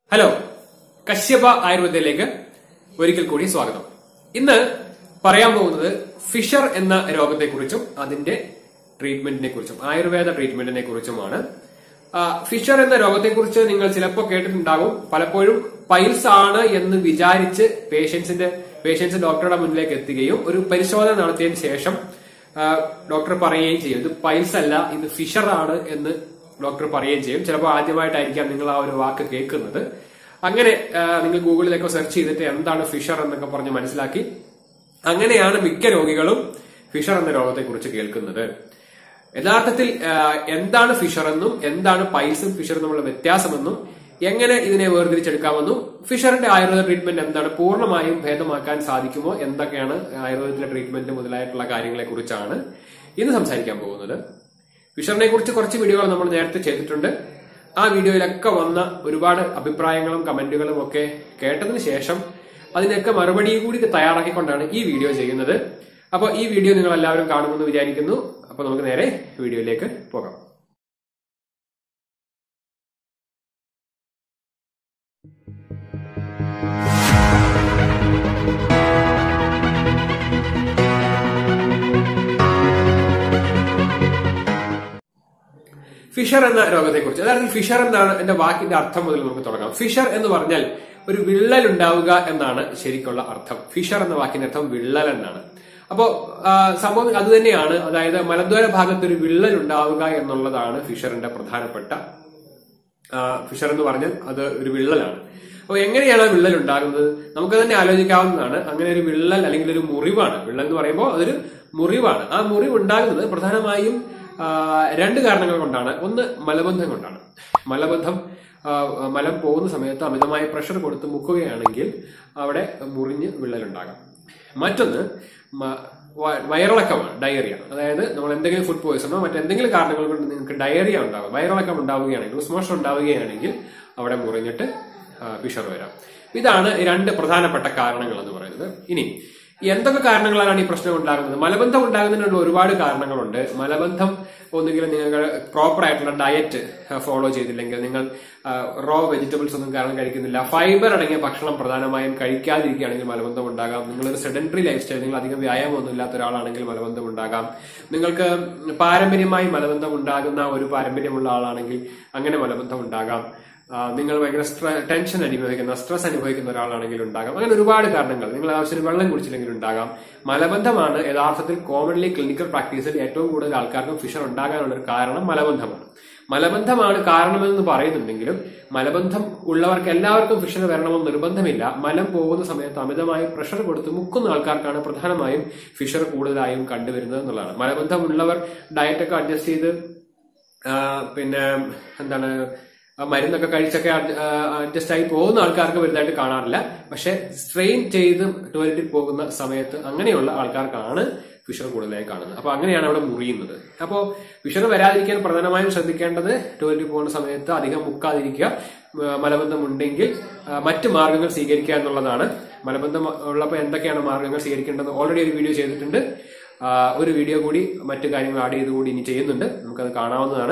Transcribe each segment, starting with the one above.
hello Kashyapa ആയുർവേദത്തിലേക്ക് ഒരിക്കൽ കൂടി സ്വാഗതം ഇന്ന് പറയാൻ പോകുന്നത് ഫിഷർ എന്ന രോഗത്തെക്കുറിച്ചും അതിന്റെ ട്രീറ്റ്മെന്റിനെ കുറിച്ചും ആയുർവേദ ട്രീറ്റ്മെന്റിനെ കുറിച്ചുമാണ് ആ, ഫിഷർ എന്ന രോഗത്തെക്കുറിച്ച് നിങ്ങൾ ചിലപ്പോൾ കേട്ടിട്ടുണ്ടാകും പലപ്പോഴും പൈൽസ് ആണ് എന്ന് വിചാരിച്ച് പേഷ്യൻസിന്റെ പേഷ്യൻസ് ഡോക്ടറുടെ മുന്നിലേക്ക് എത്തുകയും ഒരു പരിശോധന നടത്തിയതിനു ശേഷം ആ, ഡോക്ടർ പറയുകയും ചെയ്യും ഇത് പൈൽസ് അല്ല ഇത് ഫിഷർ ആണ് എന്ന് ഡോക്ടർ പറയുകയും ചെയ്യും ചിലപ്പോൾ ആദ്യമായിട്ടായിരിക്കാം നിങ്ങൾ ആ ഒരു വാക്ക് കേൾക്കുന്നത് അങ്ങനെ ആ, നിങ്ങൾ ഗൂഗിളിലൊക്കെ സെർച്ച് ചെയ്തിട്ട് എന്താണ് ഫിഷർ എന്നൊക്കെ പറഞ്ഞ് മനസ്സിലാക്കി അങ്ങനെയാണ് മിക്ക രോഗികളും ഫിഷർ എന്ന രോഗത്തെ കുറിച്ച് കേൾക്കുന്നത് യഥാർത്ഥത്തിൽ ആ, എന്താണ് ഫിഷർ എന്നും എന്താണ് പൈൽസും ഫിഷറും തമ്മിലുള്ള വ്യത്യാസമെന്നും എങ്ങനെ ഇതിനെ വേർതിരിച്ചെടുക്കാമെന്നും ഫിഷറിന്റെ ആയുർവേദ ട്രീറ്റ്മെന്റ് എന്താണ് പൂർണ്ണമായും ഭേദമാക്കാൻ സാധിക്കുമോ എന്തൊക്കെയാണ് ആയുർവേദത്തിലെ ട്രീറ്റ്മെന്റ് മുതലായിട്ടുള്ള കാര്യങ്ങളെ കുറിച്ചാണ് ഇന്ന് സംസാരിക്കാൻ പോകുന്നത് ഫിഷറിനെ കുറിച്ച് കുറച്ച് വീഡിയോകൾ നമ്മൾ നേരത്തെ ചെയ്തിട്ടുണ്ട് ആ വീഡിയോയിലൊക്കെ വന്ന ഒരുപാട് അഭിപ്രായങ്ങളും കമന്റുകളും ഒക്കെ കേട്ടതിന് ശേഷം അതിനൊക്കെ മറുപടി കൂടി തയ്യാറാക്കിക്കൊണ്ടാണ് ഈ വീഡിയോ ചെയ്യുന്നത് അപ്പോൾ ഈ വീഡിയോ നിങ്ങൾ എല്ലാവരും കാണുമെന്ന് വിചാരിക്കുന്നു അപ്പോൾ നമുക്ക് നേരെ വീഡിയോയിലേക്ക് പോകാം ഫിഷർ എന്ന രോഗത്തെക്കുറിച്ച് അതായത് ഫിഷർ എന്താണ് എന്റെ വാക്കിന്റെ അർത്ഥം മുതൽ നമുക്ക് തുടങ്ങാം ഫിഷർ എന്ന് പറഞ്ഞാൽ ഒരു വിള്ളൽ ഉണ്ടാവുക എന്നാണ് ശരിക്കുള്ള അർത്ഥം ഫിഷർ എന്ന വാക്കിന്റെ അർത്ഥം വിള്ളൽ എന്നാണ് അപ്പോ ആ, സംഭവം അത് തന്നെയാണ് അതായത് മലദ്വാര ഭാഗത്ത് ഒരു വിള്ളൽ ഉണ്ടാവുക എന്നുള്ളതാണ് ഫിഷറിന്റെ പ്രധാനപ്പെട്ട ആ, ഫിഷർ എന്ന് പറഞ്ഞാൽ അത് ഒരു വിള്ളലാണ് അപ്പോൾ എങ്ങനെയാണ് ആ വിള്ളൽ ഉണ്ടാകുന്നത് നമുക്ക് തന്നെ ആലോചിക്കാവുന്നതാണ് അങ്ങനെ ഒരു വിള്ളൽ അല്ലെങ്കിൽ ഒരു മുറിവാണ് വിള്ളൽ എന്ന് പറയുമ്പോൾ അതൊരു മുറിവാണ് ആ മുറിവ് ഉണ്ടാകുന്നത് പ്രധാനമായും ആ, രണ്ട് കാരണങ്ങൾ കൊണ്ടാണ് ഒന്ന് മലബന്ധം കൊണ്ടാണ് മലബന്ധം ആ, മലം പോകുന്ന സമയത്ത് അമിതമായ പ്രഷർ കൊടുത്ത് മുക്കുകയാണെങ്കിൽ അവിടെ മുറിഞ്ഞ് വിള്ളലുണ്ടാകാം മറ്റൊന്ന് മ- വ- വയറിളക്കമാണ് ഡയറിയ അതായത് നമ്മൾ എന്തെങ്കിലും ഫുഡ് പോയിസണോ മറ്റെന്തെങ്കിലും കാരണങ്ങൾ കൊണ്ട് നിങ്ങൾക്ക് ഡയറിയ ഉണ്ടാകും വയറിളക്കം ഉണ്ടാവുകയാണെങ്കിൽ ഉസ്മോഷം ഉണ്ടാവുകയാണെങ്കിൽ അവിടെ മുറിഞ്ഞിട്ട് ഫിഷർ വരാം ഇതാണ് ഈ രണ്ട് പ്രധാനപ്പെട്ട കാരണങ്ങൾ എന്ന് പറയുന്നത് ഇനി എന്തൊക്കെ കാരണങ്ങളാണ് ഈ പ്രശ്നം ഉണ്ടാകുന്നത് മലബന്ധം ഉണ്ടാകുന്നതിനുള്ള ഒരുപാട് കാരണങ്ങളുണ്ട് മലബന്ധം ഒന്നുകിൽ നിങ്ങൾ പ്രോപ്പർ ആയിട്ടുള്ള ഡയറ്റ് ഫോളോ ചെയ്തില്ലെങ്കിൽ നിങ്ങൾ റോ വെജിറ്റബിൾസ് ഒന്നും കാരണം കഴിക്കുന്നില്ല ഫൈബർ അടങ്ങിയ ഭക്ഷണം പ്രധാനമായും കഴിക്കാതിരിക്കുകയാണെങ്കിൽ മലബന്ധം ഉണ്ടാകാം നിങ്ങളൊരു സെഡൻറ്ററി ലൈഫ് സ്റ്റൈൽ നിങ്ങൾ അധികം വ്യായാമമൊന്നും ഇല്ലാത്ത ഒരാളാണെങ്കിൽ മലബന്ധം ഉണ്ടാകാം നിങ്ങൾക്ക് പാരമ്പര്യമായി മലബന്ധം ഉണ്ടാകുന്ന ഒരു പാരമ്പര്യമുള്ള ആളാണെങ്കിൽ അങ്ങനെ മലബന്ധം ഉണ്ടാകാം ആ, നിങ്ങൾ ഭയങ്കര സ്ട്ര- ടെൻഷൻ അനുഭവിക്കുന്ന സ്ട്രെസ് അനുഭവിക്കുന്ന ഒരാളാണെങ്കിൽ ഉണ്ടാകാം അങ്ങനെ ഒരുപാട് കാരണങ്ങൾ നിങ്ങൾ ആവശ്യത്തിന് വെള്ളം കുടിച്ചില്ലെങ്കിൽ ഉണ്ടാകാം മലബന്ധമാണ് യഥാർത്ഥത്തിൽ കോമൺലി ക്ലിനിക്കൽ പ്രാക്ടീസിൽ ഏറ്റവും കൂടുതൽ ആൾക്കാർക്ക് ഫിഷർ ഉണ്ടാകാനുള്ള ഒരു കാരണം മലബന്ധമാണ് മലബന്ധമാണ് കാരണമെന്ന് പറയുന്നുണ്ടെങ്കിലും മലബന്ധം ഉള്ളവർക്ക് എല്ലാവർക്കും ഫിഷർ വരണമെന്ന് നിർബന്ധമില്ല മലം പോകുന്ന സമയത്ത് അമിതമായി പ്രഷർ കൊടുത്ത് മുക്കുന്ന ആൾക്കാർക്കാണ് പ്രധാനമായും ഫിഷർ കൂടുതലായും കണ്ടുവരുന്നത് എന്നുള്ളതാണ് മലബന്ധം ഉള്ളവർ ഡയറ്റൊക്കെ അഡ്ജസ്റ്റ് ചെയ്ത് ആ, പിന്നെ എന്താണ് ആ മരുന്നൊക്കെ കഴിച്ചൊക്കെ അഡ്ജസ്റ്റ് ആയി പോകുന്ന ആൾക്കാർക്ക് വലുതായിട്ട് കാണാറില്ല പക്ഷെ സ്ട്രെയിൻ ചെയ്ത് ടോയ്ലറ്റിൽ പോകുന്ന സമയത്ത് അങ്ങനെയുള്ള ആൾക്കാർക്കാണ് ഫിഷർ കൂടുതലായി കാണുന്നത് അപ്പൊ അങ്ങനെയാണ് അവിടെ മുറിയുന്നത് അപ്പോൾ ഫിഷർ വരാതിരിക്കാൻ പ്രധാനമായും ശ്രദ്ധിക്കേണ്ടത് ടോയ്ലറ്റിൽ പോകുന്ന സമയത്ത് അധികം മുക്കാതിരിക്കുക ആ, മലബന്ധം ഉണ്ടെങ്കിൽ ആ, മറ്റ് മാർഗങ്ങൾ സ്വീകരിക്കുക എന്നുള്ളതാണ് മലബന്ധം ഉള്ളപ്പോൾ എന്തൊക്കെയാണ് മാർഗങ്ങൾ സ്വീകരിക്കേണ്ടത് ഓൾറെഡി ഒരു വീഡിയോ ചെയ്തിട്ടുണ്ട് ആ, ഒരു വീഡിയോ കൂടി മറ്റു കാര്യങ്ങൾ ആഡ് ചെയ്ത് കൂടി ഇനി ചെയ്യുന്നുണ്ട് നമുക്കത് കാണാവുന്നതാണ്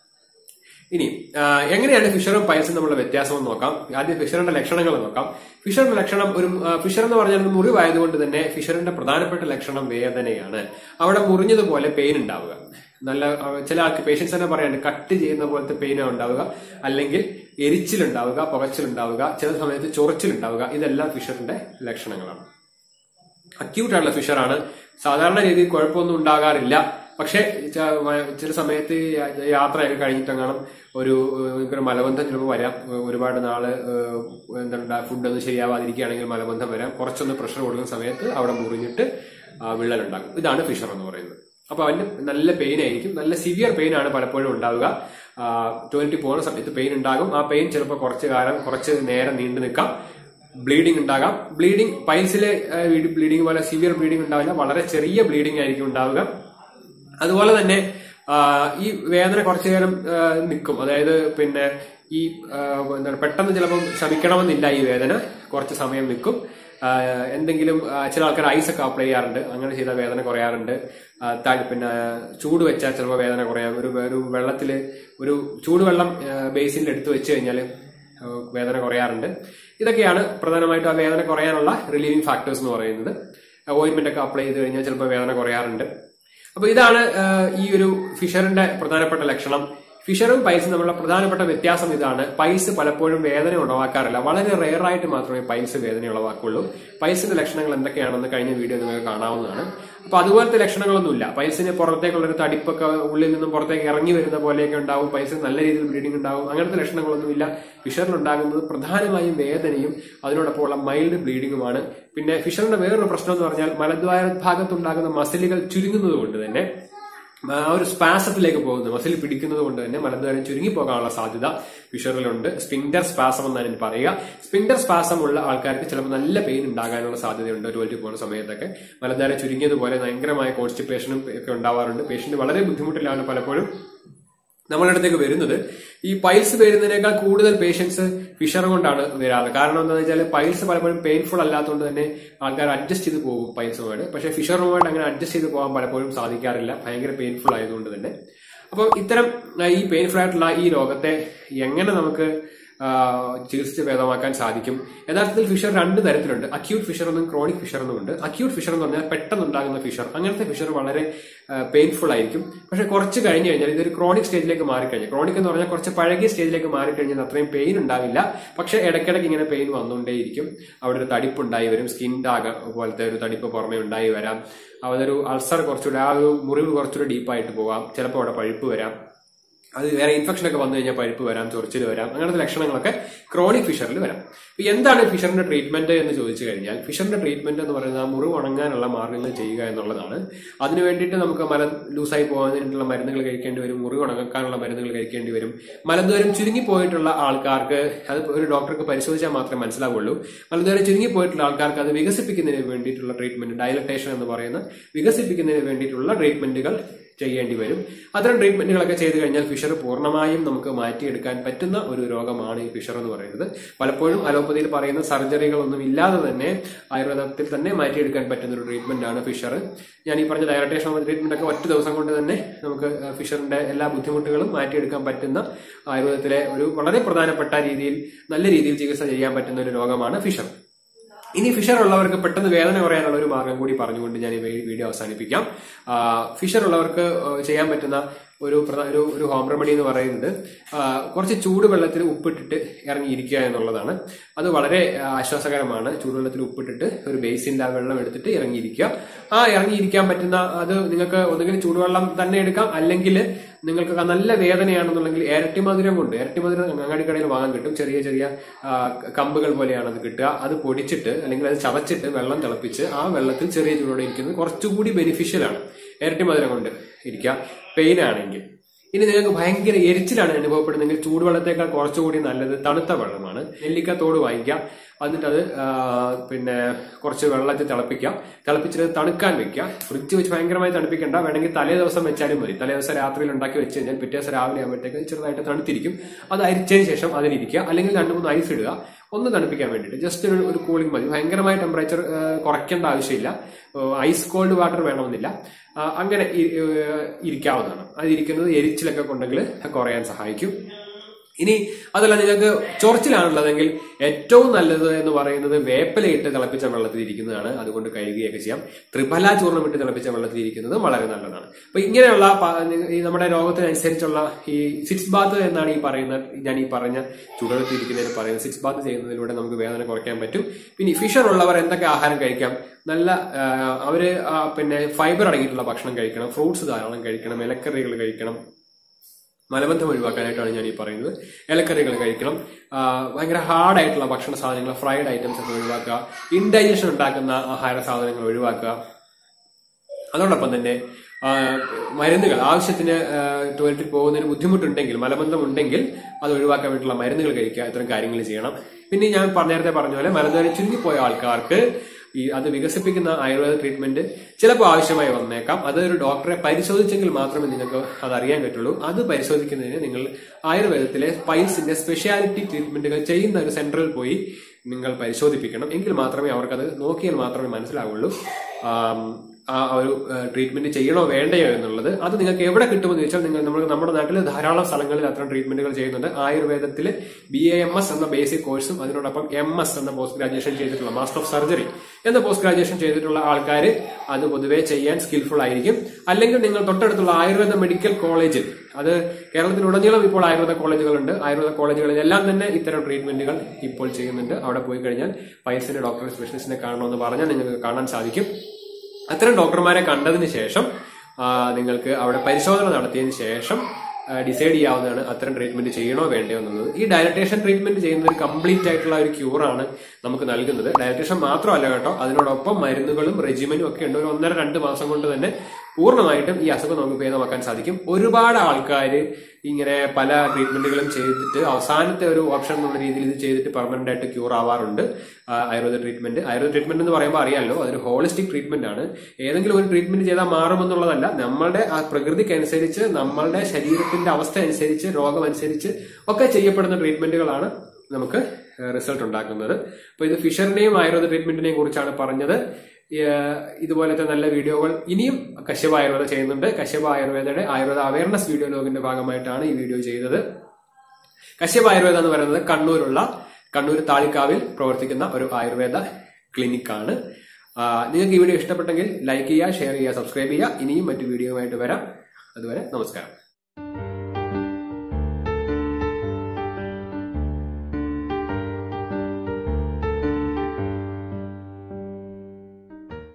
ഇനി ആ, എങ്ങനെയാണ് ഫിഷറും പൈൽസും തമ്മിലുള്ള വ്യത്യാസം എന്ന് നോക്കാം ആദ്യം ഫിഷറിന്റെ ലക്ഷണങ്ങൾ നോക്കാം ഫിഷറിന്റെ ലക്ഷണം ഒരു ആ, ഫിഷർ എന്ന് പറഞ്ഞാൽ ഒരു മുറിവായതുകൊണ്ട് തന്നെ ഫിഷറിന്റെ പ്രധാനപ്പെട്ട ലക്ഷണം വേദനയാണ് അവിടെ മുറിഞ്ഞതുപോലെ പെയിൻ ഉണ്ടാവുക നല്ല ആ, ചില ആൾക്ക് പേഷ്യൻസ് തന്നെ പറയാണ്ട് കട്ട് ചെയ്യുന്ന പോലത്തെ പെയിനാണ് ഉണ്ടാവുക അല്ലെങ്കിൽ എരിച്ചിലുണ്ടാവുക പുകച്ചിലുണ്ടാവുക ചില സമയത്ത് ചൊറിച്ചിലുണ്ടാവുക ഇതെല്ലാം ഫിഷറിന്റെ ലക്ഷണങ്ങളാണ് അക്യൂട്ട് ആയിട്ടുള്ള ഫിഷറാണ് സാധാരണ രീതിയിൽ കുഴപ്പമൊന്നും ഉണ്ടാകാറില്ല പക്ഷെ ച- വ- ചില സമയത്ത് യാ- യാത്രയൊക്കെ കഴിഞ്ഞിട്ടെങ്ങാനും ഒരു ഏഹ്, ഒരു മലബന്ധം ചിലപ്പോൾ വരാം ഏഹ്, ഒരുപാട് നാള് ഏഹ്, എന്താണ് ഫുഡൊന്നും ശരിയാവാതിരിക്കുകയാണെങ്കിൽ മലബന്ധം വരാം കുറച്ചൊന്ന് പ്രഷർ കൊടുക്കുന്ന സമയത്ത് അവിടെ മുറിഞ്ഞിട്ട് ആ, വിള്ളലുണ്ടാകും ഇതാണ് ഫിഷർ എന്ന് പറയുന്നത് അപ്പൊ അവന് നല്ല പെയിൻ ആയിരിക്കും നല്ല സിവിയർ പെയിൻ ആണ് പലപ്പോഴും ഉണ്ടാവുക ടോയ്ലറ്റിൽ പോകുന്ന സമയത്ത് പെയിൻ ഉണ്ടാകും ആ പെയിൻ ചിലപ്പോൾ കുറച്ച് കാലം കുറച്ച് നേരം നീണ്ടു നിൽക്കാം ബ്ലീഡിംഗ് ഉണ്ടാകാം ബ്ലീഡിംഗ് പൈൽസിലെ ബ്ലീഡിംഗ് പോലെ സിവിയർ ബ്ലീഡിംഗ് ഉണ്ടാവില്ല വളരെ ചെറിയ ബ്ലീഡിംഗ് ആയിരിക്കും ഉണ്ടാവുക അതുപോലെ തന്നെ ആ, ഈ വേദന കുറച്ചു നേരം നിൽക്കും അതായത് പിന്നെ ഈ ആ, എന്താണ് പെട്ടെന്ന് ചിലപ്പം ശമിക്കണമെന്നില്ല ഈ വേദന കുറച്ച് സമയം നിൽക്കും ആ, എന്തെങ്കിലും ആ, ചില ആൾക്കാർ ഐസ് ഒക്കെ അപ്ലൈ ചെയ്യാറുണ്ട് അങ്ങനെ ചെയ്താൽ വേദന കുറയാറുണ്ട് ആ, ത- പിന്നെ ചൂട് വെച്ചാൽ ചിലപ്പോൾ വേദന കുറയാം ഒരു ഒരു വെള്ളത്തിൽ ഒരു ചൂടുവെള്ളം ബേസിനിൽ എടുത്ത് വെച്ച് കഴിഞ്ഞാൽ ഏഹ് വേദന കുറയാറുണ്ട് ഇതൊക്കെയാണ് പ്രധാനമായിട്ടും ആ വേദന കുറയാനുള്ള റിലീവിംഗ് ഫാക്ടേഴ്സ് എന്ന് പറയുന്നത് ഓയിൻമെന്റ് ഒക്കെ അപ്ലൈ ചെയ്ത് കഴിഞ്ഞാൽ ചിലപ്പോൾ വേദന കുറയാറുണ്ട് അപ്പൊ ഇതാണ് ഏഹ്, ഈ ഒരു ഫിഷറിന്റെ പ്രധാനപ്പെട്ട ലക്ഷണം ഫിഷറും പൈൽസും തമ്മിലുള്ള പ്രധാനപ്പെട്ട വ്യത്യാസം ഇതാണ് പൈൽസ് പലപ്പോഴും വേദന ഉളവാക്കാറില്ല വളരെ റെയർ ആയിട്ട് മാത്രമേ പൈൽസ് വേദന ഉളവാക്കുള്ളൂ പൈൽസിന്റെ ലക്ഷണങ്ങൾ എന്തൊക്കെയാണെന്ന് കഴിഞ്ഞ വീഡിയോ നിങ്ങൾക്ക് കാണാവുന്നതാണ് അപ്പൊ അതുപോലത്തെ ലക്ഷണങ്ങളൊന്നുമില്ല പൈൽസിന് പുറത്തേക്കുള്ള ഒരു തടിപ്പൊക്കെ ഉള്ളിൽ നിന്നും പുറത്തേക്ക് ഇറങ്ങി വരുന്ന പോലെയൊക്കെ ഉണ്ടാവും പൈൽസിന് നല്ല രീതിയിൽ ബ്ലീഡിംഗ് ഉണ്ടാവും അങ്ങനത്തെ ലക്ഷണങ്ങളൊന്നുമില്ല ഫിഷറിൽ ഉണ്ടാകുന്നത് പ്രധാനമായും വേദനയും അതിനോടൊപ്പമുള്ള മൈൽഡ് ബ്ലീഡിങ്ങുമാണ് പിന്നെ ഫിഷറിന്റെ വേറൊരു പ്രശ്നം എന്ന് പറഞ്ഞാൽ മലദ്വാര ഭാഗത്തുണ്ടാകുന്ന മസിലുകൾ ചുരുങ്ങുന്നത് കൊണ്ട് തന്നെ ആ ഒരു സ്പാസത്തിലേക്ക് പോകുന്നു മസിൽ പിടിക്കുന്നത് കൊണ്ട് തന്നെ മലദ്വാരം ചുരുങ്ങി പോകാനുള്ള സാധ്യത ഫിഷറിലുണ്ട് സ്പിൻഡർ സ്പാസം എന്നാണ് ഇതിന് പറയുക സ്പിൻഡർ സ്പാസം ഉള്ള ആൾക്കാർക്ക് ചിലപ്പോൾ നല്ല പെയിൻ ഉണ്ടാകാനുള്ള സാധ്യതയുണ്ട് ടോയ്ലറ്റിൽ പോകുന്ന സമയത്തൊക്കെ മലദ്വാരം ചുരുങ്ങിയതുപോലെ ഭയങ്കരമായ കോൺസ്റ്റിപ്പേഷനും ഒക്കെ ഉണ്ടാവാറുണ്ട് പേഷ്യന്റ് വളരെ ബുദ്ധിമുട്ടിലാണ് പലപ്പോഴും നമ്മുടെ അടുത്തേക്ക് വരുന്നത് ഈ പൈൽസ് വരുന്നതിനേക്കാൾ കൂടുതൽ പേഷ്യൻസ് ഫിഷർ കൊണ്ടാണ് വരാറ് കാരണം എന്താണെന്ന് വെച്ചാൽ പൈൽസ് പലപ്പോഴും പെയിൻഫുൾ അല്ലാത്തതുകൊണ്ട് തന്നെ ആൾക്കാർ അഡ്ജസ്റ്റ് ചെയ്ത് പോകും പൈൽസുമായിട്ട് പക്ഷേ ഫിഷറുമായിട്ട് അങ്ങനെ അഡ്ജസ്റ്റ് ചെയ്ത് പോകാൻ പലപ്പോഴും സാധിക്കാറില്ല ഭയങ്കര പെയിൻഫുൾ ആയതുകൊണ്ട് തന്നെ അപ്പോൾ ഇത്തരം ആ, ഈ പെയിൻഫുൾ ആയിട്ടുള്ള ഈ രോഗത്തെ എങ്ങനെ നമുക്ക് ആ, ചികിത്സിച്ച് ഭേദമാക്കാൻ സാധിക്കും യഥാർത്ഥത്തിൽ ഫിഷർ രണ്ട് തരത്തിലുണ്ട് അക്യൂട്ട് ഫിഷർ എന്നും ക്രോണിക് ഫിഷർ എന്നും ഉണ്ട് അക്യൂട്ട് ഫിഷർ എന്ന് പറഞ്ഞാൽ പെട്ടെന്ന് ഉണ്ടാകുന്ന ഫിഷർ അങ്ങനത്തെ ഫിഷർ വളരെ പെയിൻഫുൾ ആയിരിക്കും പക്ഷെ കുറച്ച് കഴിഞ്ഞ് കഴിഞ്ഞാൽ ഇതൊരു ക്രോണിക് സ്റ്റേജിലേക്ക് മാറിക്കഴിഞ്ഞാൽ ക്രോണിക് എന്ന് പറഞ്ഞാൽ കുറച്ച് പഴകിയ സ്റ്റേജിലേക്ക് മാറിക്കഴിഞ്ഞാൽ അത്രയും പെയിൻ ഉണ്ടാവില്ല പക്ഷെ ഇടയ്ക്കിടയ്ക്ക് ഇങ്ങനെ പെയിൻ വന്നുകൊണ്ടേയിരിക്കും അവിടെ ഒരു തടിപ്പ് ഉണ്ടായി വരും സ്കിൻ ടാഗ് പോലത്തെ ഒരു തടിപ്പ് പുറമെ ഉണ്ടായി വരാം അതൊരു അൾസർ കുറച്ചുകൂടെ ആ ഒരു മുറിവ് കുറച്ചുകൂടെ ഡീപ്പായിട്ട് പോവാം ചിലപ്പോൾ അവിടെ പഴുപ്പ് വരാം അത് വേറെ ഇൻഫെക്ഷൻ ഒക്കെ വന്നു കഴിഞ്ഞാൽ പഴുപ്പ് വരാം ചൊറിച്ചിൽ വരാം അങ്ങനത്തെ ലക്ഷണങ്ങളൊക്കെ ക്രോണിക് ഫിഷറിൽ വരാം അപ്പൊ എന്താണ് ഫിഷറിന്റെ ട്രീറ്റ്മെന്റ് എന്ന് ചോദിച്ചു കഴിഞ്ഞാൽ ഫിഷറിന്റെ ട്രീറ്റ്മെന്റ് എന്ന് പറയുന്നത് ആ മുറിവ് ഉണങ്ങാനുള്ള മാർഗ്ഗങ്ങൾ ചെയ്യുക എന്നുള്ളതാണ് അതിന് വേണ്ടിയിട്ട് നമുക്ക് മല ലൂസായി പോകാനുള്ള മരുന്നുകൾ കഴിക്കേണ്ടി വരും മുറിവ് ഉണങ്ങാനുള്ള മരുന്നുകൾ കഴിക്കേണ്ടി വരും മലദ്വാരം ചുരുങ്ങിപ്പോയിട്ടുള്ള ആൾക്കാർക്ക് അത് ഒരു ഡോക്ടർക്ക് പരിശോധിച്ചാൽ മാത്രമേ മനസ്സിലാവുള്ളൂ മലദ്വാരം ചുരുങ്ങിപ്പോയിട്ടുള്ള ആൾക്കാർക്ക് അത് വികസിപ്പിക്കുന്നതിന് വേണ്ടിയിട്ടുള്ള ട്രീറ്റ്മെന്റ് ഡയലറ്റേഷൻ എന്ന് പറയുന്ന വികസിപ്പിക്കുന്നതിന് വേണ്ടിയിട്ടുള്ള ട്രീറ്റ്മെന്റുകൾ ചെയ്യേണ്ടി വരും അത്തരം ട്രീറ്റ്മെന്റുകളൊക്കെ ചെയ്തു കഴിഞ്ഞാൽ ഫിഷർ പൂർണ്ണമായും നമുക്ക് മാറ്റിയെടുക്കാൻ പറ്റുന്ന ഒരു രോഗമാണ് ഈ ഫിഷർ എന്ന് പറയുന്നത് പലപ്പോഴും അലോപ്പതിയിൽ പറയുന്ന സർജറികളൊന്നും ഇല്ലാതെ തന്നെ ആയുർവേദത്തിൽ തന്നെ മാറ്റിയെടുക്കാൻ പറ്റുന്ന ഒരു ട്രീറ്റ്മെന്റ് ആണ് ഫിഷർ ഞാൻ ഈ പറഞ്ഞ ഡയറക്ടേഷൻ ട്രീറ്റ്മെന്റ് ഒക്കെ ഒറ്റ ദിവസം കൊണ്ട് തന്നെ നമുക്ക് ഫിഷറിന്റെ എല്ലാ ബുദ്ധിമുട്ടുകളും മാറ്റിയെടുക്കാൻ പറ്റുന്ന ആയുർവേദത്തിലെ ഒരു വളരെ പ്രധാനപ്പെട്ട രീതിയിൽ നല്ല രീതിയിൽ ചികിത്സ ചെയ്യാൻ പറ്റുന്ന ഒരു രോഗമാണ് ഫിഷർ ഇനി ഫിഷർ ഉള്ളവർക്ക് പെട്ടെന്ന് വേദന കുറയാനുള്ള ഒരു മാർഗം കൂടി പറഞ്ഞുകൊണ്ട് ഞാൻ ഈ വീ- വീഡിയോ അവസാനിപ്പിക്കാം ആ, ഫിഷർ ഉള്ളവർക്ക് ആ, ചെയ്യാൻ പറ്റുന്ന ഒരു പ്രധാ- ഒരു ഒരു ഹോം റെമഡി എന്ന് പറയുന്നത് ആ, കുറച്ച് ചൂടുവെള്ളത്തിൽ ഉപ്പിട്ടിട്ട് ഇറങ്ങിയിരിക്കുക എന്നുള്ളതാണ് അത് വളരെ ആ, ആശ്വാസകരമാണ് ചൂടുവെള്ളത്തിൽ ഉപ്പിട്ടിട്ട് ഒരു ബേസിന്റെ ആ വെള്ളം എടുത്തിട്ട് ഇറങ്ങിയിരിക്കുക ആ ഇറങ്ങിയിരിക്കാൻ പറ്റുന്ന അത് നിങ്ങൾക്ക് ഒന്നുകിൽ ചൂടുവെള്ളം തന്നെ എടുക്കാം അല്ലെങ്കിൽ നിങ്ങൾക്ക് നല്ല വേദനയാണെന്നുണ്ടെങ്കിൽ ഇരട്ടി മധുരം കൊണ്ട് ഇരട്ടി മധുരം അങ്ങാടിക്കടയിൽ വാങ്ങാൻ കിട്ടും ചെറിയ ചെറിയ ആ, കമ്പുകൾ പോലെയാണ് അത് കിട്ടുക അത് പൊടിച്ചിട്ട് അല്ലെങ്കിൽ അത് ചവച്ചിട്ട് വെള്ളം തിളപ്പിച്ച് ആ വെള്ളത്തിൽ ചെറിയ ചൂടോടെ ഇരിക്കുന്നത് കുറച്ചുകൂടി ബെനിഫിഷ്യൽ ആണ് ഇരട്ടി മധുരം കൊണ്ട് ഇരിക്കുക പെയിൻ ആണെങ്കിൽ ഇനി നിങ്ങൾക്ക് ഭയങ്കര എരിച്ചിലാണ് അനുഭവപ്പെടുന്നതെങ്കിൽ ചൂടുവെള്ളത്തേക്കാൾ കുറച്ചുകൂടി നല്ലത് തണുത്ത വെള്ളമാണ് നെല്ലിക്ക തോട് വാങ്ങിക്കാം എന്നിട്ട് അത് ആ, പിന്നെ കുറച്ച് വെള്ളത്തിൽ തിളപ്പിക്കാം തിളപ്പിച്ചിട്ട് അത് തണുക്കാൻ വെക്കുക ഫ്രിഡ്ജ് വെച്ച് ഭയങ്കരമായി തണുപ്പിക്കേണ്ട വേണമെങ്കിൽ തലേ ദിവസം വെച്ചാലും മതി തലേ ദിവസം രാത്രിയിൽ ഉണ്ടാക്കി വെച്ച് കഴിഞ്ഞാൽ പിറ്റേ ദിവസം രാവിലെ ആകുമ്പോഴത്തേക്ക് ചെറുതായിട്ട് തണുത്തിരിക്കും അത് അരിച്ചതിന് ശേഷം അതിലിരിക്കുക അല്ലെങ്കിൽ രണ്ട് മൂന്ന് ഐസ് ഇടുക ഒന്ന് തണുപ്പിക്കാൻ വേണ്ടിയിട്ട് ജസ്റ്റ് ഒരു ഒരു കൂളിംഗ് മതി ഭയങ്കരമായ ടെമ്പറേച്ചർ കുറയ്ക്കേണ്ട ആവശ്യമില്ല ഐസ് കോൾഡ് വാട്ടർ വേണമെന്നില്ല ആ, അങ്ങനെ ഇ- ഏഹ് ഇരിക്കാവുന്നതാണ് അത് ഇരിക്കുന്നത് എരിച്ചിലൊക്കെ കൊണ്ടെങ്കിൽ കുറയാൻ സഹായിക്കും ഇനി അതല്ല നിങ്ങൾക്ക് ചൊറിച്ചിലാണുള്ളതെങ്കിൽ ഏറ്റവും നല്ലത് എന്ന് പറയുന്നത് വേപ്പിലയിട്ട് തിളപ്പിച്ച വെള്ളത്തിൽ ഇരിക്കുന്നതാണ് അതുകൊണ്ട് കഴുകുകയൊക്കെ ചെയ്യാം ത്രിഫല ചൂർണ്ണം ഇട്ട് തിളപ്പിച്ച വെള്ളത്തിൽ ഇരിക്കുന്നത് വളരെ നല്ലതാണ് അപ്പൊ ഇങ്ങനെയുള്ള പ- ഈ നമ്മുടെ രോഗത്തിനനുസരിച്ചുള്ള ഈ സിക്സ് ബാത്ത് എന്നാണ് ഈ പറയുന്ന ഞാൻ ഈ പറഞ്ഞ ചൂടുവെള്ളത്തിൽ ഇരിക്കുന്നതിന് പറയുന്നത് സിക്സ് ബാത്ത് ചെയ്യുന്നതിലൂടെ നമുക്ക് വേദന കുറയ്ക്കാൻ പറ്റും പിന്നെ ഫിഷർ ഉള്ളവർ എന്തൊക്കെ ആഹാരം കഴിക്കാം നല്ല ആ, അവര് ആ, പിന്നെ ഫൈബർ അടങ്ങിയിട്ടുള്ള ഭക്ഷണം കഴിക്കണം ഫ്രൂട്ട്സ് ധാരാളം കഴിക്കണം ഇലക്കറികൾ കഴിക്കണം മലബന്ധം ഒഴിവാക്കാനായിട്ടാണ് ഞാൻ ഈ പറയുന്നത് ഇലക്കറികൾ കഴിക്കണം ആ, ഭയങ്കര ഹാർഡായിട്ടുള്ള ഭക്ഷണ സാധനങ്ങൾ ഫ്രൈഡ് ഐറ്റംസ് ഒക്കെ ഒഴിവാക്കുക ഇൻഡൈജഷൻ ഉണ്ടാക്കുന്ന ആഹാര സാധനങ്ങൾ ഒഴിവാക്കുക അതോടൊപ്പം തന്നെ ആ, മരുന്നുകൾ ആവശ്യത്തിന് ആ, ടോയ്ലറ്റിൽ പോകുന്നതിന് ബുദ്ധിമുട്ടുണ്ടെങ്കിൽ മലബന്ധം ഉണ്ടെങ്കിൽ അത് ഒഴിവാക്കാൻ വേണ്ടിയിട്ടുള്ള മരുന്നുകൾ കഴിക്കുക ഇത്തരം കാര്യങ്ങൾ ചെയ്യണം പിന്നെ ഞാൻ പറഞ്ഞ- നേരത്തെ പറഞ്ഞ പോലെ മലദ്വാരം ചുരുങ്ങിപ്പോയ ആൾക്കാർക്ക് ഈ അത് വികസിപ്പിക്കുന്ന ആയുർവേദ ട്രീറ്റ്മെന്റ് ചിലപ്പോൾ ആവശ്യമായി വന്നേക്കാം അത് ഒരു ഡോക്ടറെ പരിശോധിച്ചെങ്കിൽ മാത്രമേ നിങ്ങൾക്ക് അത് അറിയാൻ പറ്റുള്ളൂ അത് പരിശോധിക്കുന്നതിന് നിങ്ങൾ ആയുർവേദത്തിലെ പൈൽസിന്റെ സ്പെഷ്യാലിറ്റി ട്രീറ്റ്മെന്റുകൾ ചെയ്യുന്ന ഒരു സെന്ററിൽ പോയി നിങ്ങൾ പരിശോധിപ്പിക്കണം എങ്കിൽ മാത്രമേ അവർക്കത് നോക്കിയാൽ മാത്രമേ മനസ്സിലാവുള്ളൂ ആം, ആ ഒരു ട്രീറ്റ്മെന്റ് ചെയ്യണോ വേണ്ടയോ എന്നുള്ളത് അത് നിങ്ങൾക്ക് എവിടെ കിട്ടുമെന്ന് ചോദിച്ചാൽ നിങ്ങൾ നമ്മൾ നമ്മുടെ നാട്ടിൽ ധാരാളം സ്ഥലങ്ങളിൽ അത്തരം ട്രീറ്റ്മെന്റുകൾ ചെയ്യുന്നുണ്ട് ആയുർവേദത്തിൽ ബി എ എം എസ് എന്ന ബേസിക് കോഴ്സും അതിനോടൊപ്പം എം എസ് എന്ന പോസ്റ്റ് ഗ്രാജുവേഷൻ ചെയ്തിട്ടുള്ള മാസ്റ്റർ ഓഫ് സർജറി എന്ന പോസ്റ്റ് ഗ്രാജുവേഷൻ ചെയ്തിട്ടുള്ള ആൾക്കാർ അത് പൊതുവെ ചെയ്യാൻ സ്കിൽഫുൾ ആയിരിക്കും അല്ലെങ്കിൽ നിങ്ങൾ തൊട്ടടുത്തുള്ള ആയുർവേദ മെഡിക്കൽ കോളേജിൽ അത് കേരളത്തിലുടനീളം ഇപ്പോൾ ആയുർവേദ കോളേജുകളുണ്ട് ആയുർവേദ കോളേജുകളിലെല്ലാം തന്നെ ഇത്തരം ട്രീറ്റ്മെന്റുകൾ ഇപ്പോൾ ചെയ്യുന്നുണ്ട് അവിടെ പോയി കഴിഞ്ഞാൽ പൈസന്റെ ഡോക്ടർ സ്പെഷ്യലിസ്റ്റിനെ കാണണമെന്ന് പറഞ്ഞാൽ നിങ്ങൾക്ക് കാണാൻ സാധിക്കും അത്തരം ഡോക്ടർമാരെ കണ്ടതിന് ശേഷം ആ, നിങ്ങൾക്ക് അവിടെ പരിശോധന നടത്തിയതിന് ശേഷം ഡിസൈഡ് ചെയ്യാവുന്നതാണ് അത്തരം ട്രീറ്റ്മെന്റ് ചെയ്യണോ വേണ്ടയോ എന്നുള്ളത് ഈ ഡയലറ്റേഷൻ ട്രീറ്റ്മെന്റ് ചെയ്യുന്നത് ഒരു കംപ്ലീറ്റ് ആയിട്ടുള്ള ഒരു ക്യൂറാണ് നമുക്ക് നൽകുന്നത് ഡയലറ്റേഷൻ മാത്രമല്ല കേട്ടോ അതിനോടൊപ്പം മരുന്നുകളും റെജിമനും ഒക്കെ ഉണ്ട് ഒരു ഒന്നര രണ്ട് മാസം കൊണ്ട് തന്നെ പൂർണ്ണമായിട്ടും ഈ അസുഖം നമുക്ക് ഭേദമാക്കാൻ സാധിക്കും ഒരുപാട് ആൾക്കാർ ഇങ്ങനെ പല ട്രീറ്റ്മെന്റുകളും ചെയ്തിട്ട് അവസാനത്തെ ഒരു ഓപ്ഷൻ എന്നുള്ള രീതിയിൽ ഇത് ചെയ്തിട്ട് പെർമനന്റ് ആയിട്ട് ക്യൂർ ആവാറുണ്ട് ആ, ആയുർവേദ ട്രീറ്റ്മെന്റ് ആയുർവേദ ട്രീറ്റ്മെന്റ് എന്ന് പറയുമ്പോൾ അറിയാമല്ലോ അതൊരു ഹോളിസ്റ്റിക് ട്രീറ്റ്മെന്റ് ആണ് ഏതെങ്കിലും ഒരു ട്രീറ്റ്മെന്റ് ചെയ്താൽ മാറുമെന്നുള്ളതല്ല നമ്മളുടെ ആ പ്രകൃതിക്ക് അനുസരിച്ച് നമ്മളുടെ ശരീരത്തിന്റെ അവസ്ഥ അനുസരിച്ച് രോഗം അനുസരിച്ച് ഒക്കെ ചെയ്യപ്പെടുന്ന ട്രീറ്റ്മെന്റുകളാണ് നമുക്ക് റിസൾട്ട് ഉണ്ടാക്കുന്നത് അപ്പൊ ഇത് ഫിഷറിനെയും ആയുർവേദ ട്രീറ്റ്മെന്റിനെയും കുറിച്ചാണ് പറഞ്ഞത് ഏഹ് ഇതുപോലത്തെ നല്ല വീഡിയോകൾ ഇനിയും കശ്യപ ആയുർവേദ ചെയ്യുന്നുണ്ട് കശ്യപ ആയുർവേദയുടെ ആയുർവേദ അവയർനെസ് വീഡിയോ ലോഗിന്റെ ഭാഗമായിട്ടാണ് ഈ വീഡിയോ ചെയ്തത് കശ്യപ ആയുർവേദ എന്ന് പറയുന്നത് കണ്ണൂരുള്ള കണ്ണൂർ താളിക്കാവിൽ പ്രവർത്തിക്കുന്ന ഒരു ആയുർവേദ ക്ലിനിക്കാണ് ആ, നിങ്ങൾക്ക് ഈ വീഡിയോ ഇഷ്ടപ്പെട്ടെങ്കിൽ ലൈക്ക് ചെയ്യുക ഷെയർ ചെയ്യുക സബ്സ്ക്രൈബ് ചെയ്യുക ഇനിയും മറ്റു വീഡിയോയുമായിട്ട് വരാം അതുവരെ നമസ്കാരം